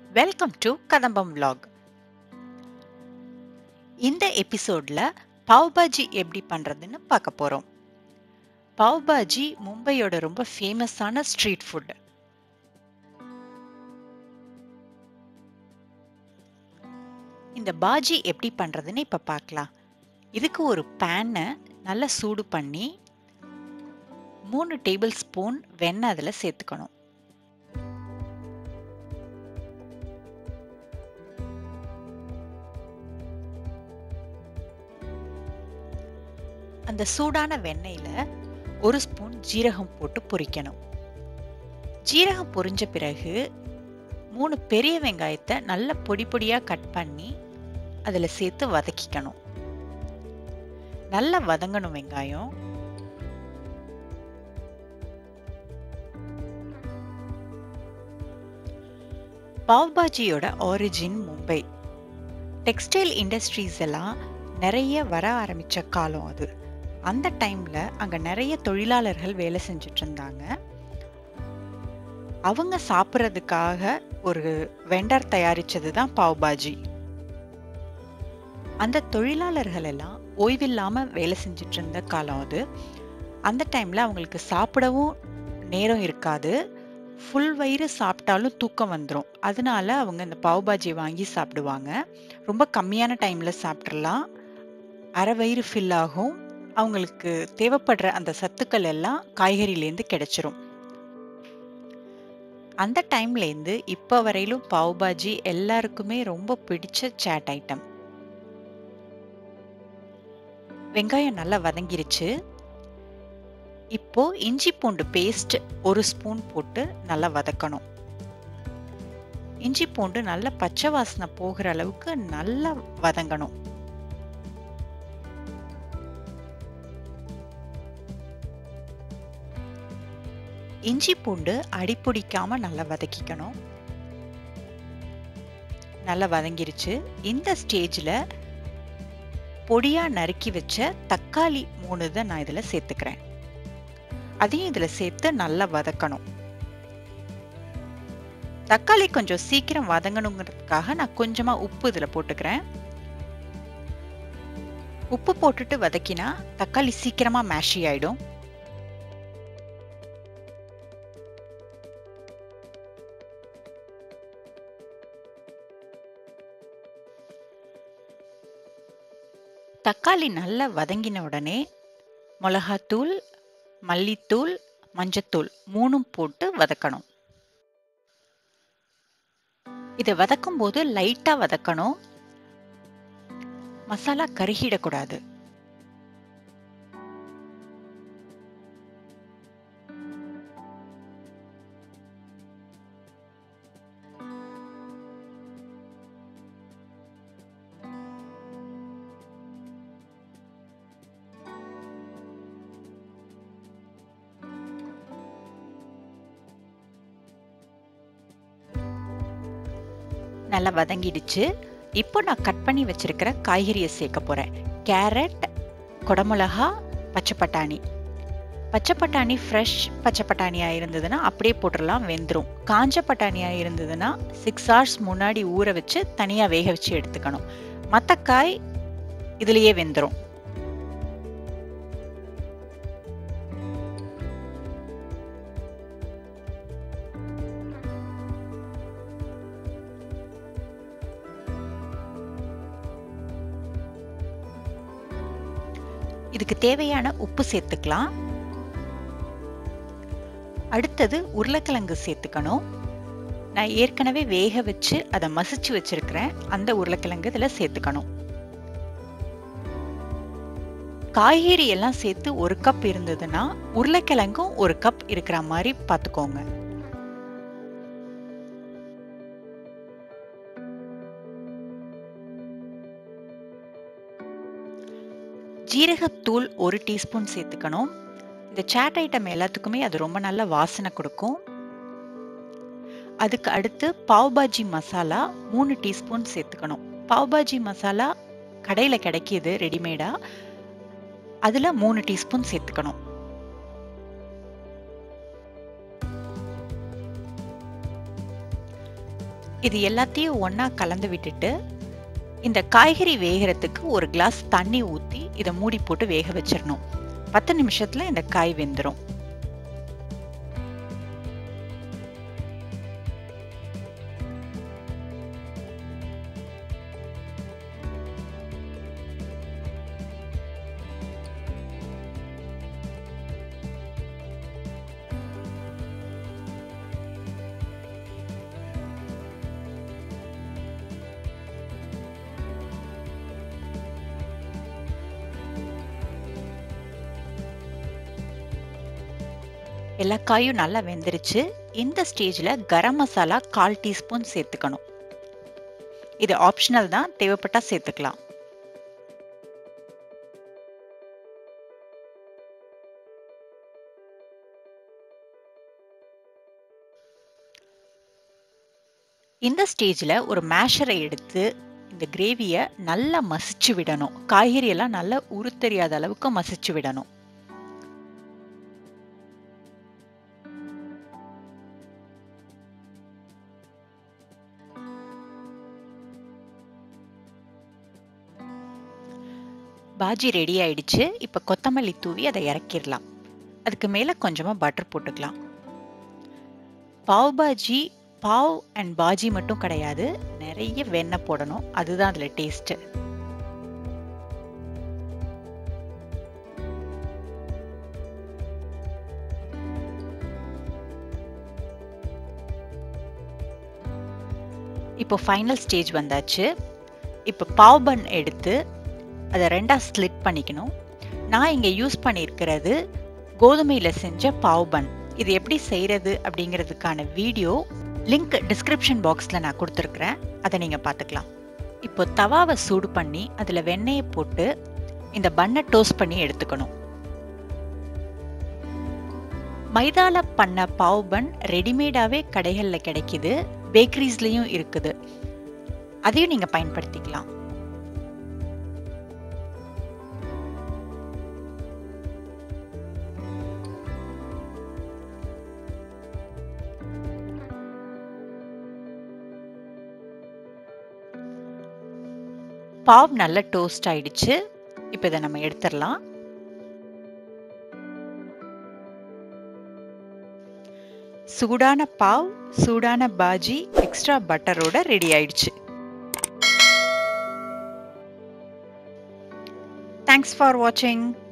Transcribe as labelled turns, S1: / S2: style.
S1: welcome to கதம்பம் vlog இந்த எபிசோட்ல பாவ் பாஜி எப்படி பண்றதுன்னு பார்க்க போறோம் பாவ் பாஜி மும்பையோட ரொம்ப ஃபேமஸான ஸ்ட்ரீட் ஃபுட் இந்த பாஜி எப்படி பண்றதுன்னு இப்ப பார்க்கலாம் இதுக்கு ஒரு பேனை நல்லா சூடு பண்ணி மூணு டேபிள் ஸ்பூன் வெண்ணெய் அதில் சேர்த்துக்கணும் அந்த சூடான வெண்ணெயில ஒரு ஸ்பூன் ஜீரகம் போட்டு பொரிக்கணும் ஜீரகம் பொரிஞ்ச பிறகு மூணு பெரிய வெங்காயத்தை நல்ல பொடி பொடியா கட் பண்ணி அதுல சேர்த்து வதக்கிக்கணும் நல்லா வதங்கணும் வெங்காயம் பாவ் பாஜியோட ஆரிஜின் மும்பை டெக்ஸ்டைல் இண்டஸ்ட்ரீஸ் எல்லாம் நிறைய வர ஆரம்பிச்ச காலம் அது அந்த டைம்ல அங்க நிறைய தொழிலாளர்கள் வேலை செஞ்சுட்டு இருந்தாங்க அவங்க சாப்பிட்றதுக்காக ஒரு வெண்டர் தயாரிச்சது தான் பாவ் பாஜி அந்த தொழிலாளர்கள் எல்லாம் ஓய்வில்லாம வேலை செஞ்சுட்டு இருந்த காலம் அது அந்த டைம்ல அவங்களுக்கு சாப்பிடவும் நேரம் இருக்காது ஃபுல் வயிறு சாப்பிட்டாலும் தூக்கம் வந்துடும் அதனால அவங்க இந்த பாவ் பாஜி வாங்கி சாப்பிடுவாங்க ரொம்ப கம்மியான டைம்ல சாப்பிட்றலாம் அரை வயிறு ஃபில் ஆகும் அவங்களுக்கு தேவைப்படுற அந்த சத்துக்கள் எல்லாம் காய்கறிலேருந்து கிடைச்சிரும் அந்த டைம்லேருந்து இப்போ வரையிலும் பாவ் பாஜி எல்லாருக்குமே ரொம்ப பிடிச்ச சேட் ஐட்டம் வெங்காயம் நல்லா வதங்கிருச்சு இப்போ இஞ்சி பூண்டு பேஸ்ட் ஒரு ஸ்பூன் போட்டு நல்லா வதக்கணும் இஞ்சி பூண்டு நல்ல பச்சை வாசனை போகிற அளவுக்கு நல்லா வதங்கணும் இஞ்சி பூண்டு அடிப்பிடிக்காம நல்லா வதக்கிக்கணும் நல்லா வதங்கிருச்சு இந்த ஸ்டேஜில் பொடியா நறுக்கி வச்ச தக்காளி மூணு தான் நான் இதில் சேர்த்துக்கிறேன் அதையும் இதில் சேர்த்து நல்லா வதக்கணும் தக்காளி கொஞ்சம் சீக்கிரம் வதங்கணுங்கிறதுக்காக நான் கொஞ்சமா உப்பு இதில் போட்டுக்கிறேன் உப்பு போட்டுட்டு வதக்கினா தக்காளி சீக்கிரமா மேஷி ஆயிடும் தக்காளி நல்லா வதங்கின உடனே மிளகாத்தூள் மல்லித்தூள் மஞ்சத்தூள் மூணும் போட்டு வதக்கணும் இதை வதக்கும் போது லைட்டா வதக்கணும் மசாலா கருகிடக்கூடாது நல்லா வதங்கிடுச்சு இப்போ நான் கட் பண்ணி வச்சிருக்கிற காய்கறியை சேர்க்க போறேன் கேரட் குடமிளகா பச்சை பட்டாணி பச்சை பட்டாணி ஃப்ரெஷ் பச்சை பட்டாணியாக இருந்ததுன்னா அப்படியே போட்டுடலாம் வெந்துடும் காஞ்ச பட்டாணியாக இருந்ததுன்னா சிக்ஸ் ஹவர்ஸ் முன்னாடி ஊற வச்சு தனியாக வேக வச்சு எடுத்துக்கணும் மற்ற காய் இதுலேயே வெந்துடும் இதுக்கு தேவையான உப்பு சேர்த்துக்கலாம் அடுத்தது உருளைக்கிழங்கு சேர்த்துக்கணும் நான் ஏற்கனவே வேக வச்சு அதை மசிச்சு வச்சிருக்கிறேன் அந்த உருளைக்கிழங்கு இதில் சேர்த்துக்கணும் காய்கறி எல்லாம் சேர்த்து ஒரு கப் இருந்ததுன்னா உருளைக்கிழங்கும் ஒரு கப் இருக்கிற மாதிரி பார்த்துக்கோங்க ஜீரகத்தூள் ஒரு டீஸ்பூன் சேர்த்துக்கணும் இந்த சாட் ஐட்டம் எல்லாத்துக்குமே அது ரொம்ப நல்ல வாசனை கொடுக்கும் அதுக்கு அடுத்து பாவ் பாஜி மசாலா மூணு டீஸ்பூன் சேர்த்துக்கணும் பாவ் பாஜி மசாலா கடையில் கிடைக்கிது ரெடிமேடாக அதில் மூணு டீஸ்பூன் சேர்த்துக்கணும் இது எல்லாத்தையும் ஒன்றா கலந்து விட்டுட்டு இந்த காய்கறி வேகிறதுக்கு ஒரு கிளாஸ் தண்ணி ஊற்றி இதை மூடி போட்டு வேக வச்சிடணும் பத்து நிமிஷத்தில் இந்த காய் வெந்துடும் எல்லா காயும் நல்லா வெந்துருச்சு இந்த ஸ்டேஜில் கரம் மசாலா கால் டீஸ்பூன் சேர்த்துக்கணும் இது ஆப்ஷனல் தான் தேவைப்பட்டால் சேர்த்துக்கலாம் இந்த ஸ்டேஜில் ஒரு மேஷரை எடுத்து இந்த கிரேவியை நல்லா மசிச்சு விடணும் காய்கறி எல்லாம் நல்லா உருத்தெரியாத அளவுக்கு மசிச்சு விடணும் பாஜி ரெடி ஆயிடுச்சு இப்போ கொத்தமல்லி தூவி அதை இறக்கிடலாம் அதுக்கு மேலே கொஞ்சமாக பட்டர் போட்டுக்கலாம் பாவ் பாஜி பாவ் அண்ட் பாஜி மட்டும் கிடையாது நிறைய வெண்ணெய் போடணும் அதுதான் அதில் டேஸ்ட்டு இப்போ ஃபைனல் ஸ்டேஜ் வந்தாச்சு இப்போ பாவ் பன் எடுத்து அதை ரெண்டாக ஸ்லிட் பண்ணிக்கணும் நான் இங்கே யூஸ் பண்ணியிருக்கிறது கோதுமையில் செஞ்ச பாவ் பன் இது எப்படி செய்கிறது அப்படிங்கிறதுக்கான வீடியோ லிங்க் டிஸ்கிரிப்ஷன் பாக்ஸில் நான் கொடுத்துருக்குறேன் அதை நீங்கள் பார்த்துக்கலாம் இப்போ தவாவை சூடு பண்ணி அதில் வெண்ணெயை போட்டு இந்த பண்ணை டோஸ்ட் பண்ணி எடுத்துக்கணும் மைதால பண்ண பாவ் பன் ரெடிமேடாகவே கடைகளில் கிடைக்கிது பேக்கரிஸ்லேயும் இருக்குது அதையும் நீங்கள் பயன்படுத்திக்கலாம் பாவ் நல்லா டோஸ்ட் ஆயிடுச்சு இப்போ இதை நம்ம எடுத்துடலாம் சூடான பாவ் சூடான பாஜி எக்ஸ்ட்ரா பட்டரோட ரெடி ஆயிடுச்சு தேங்க்ஸ் ஃபார் வாட்சிங்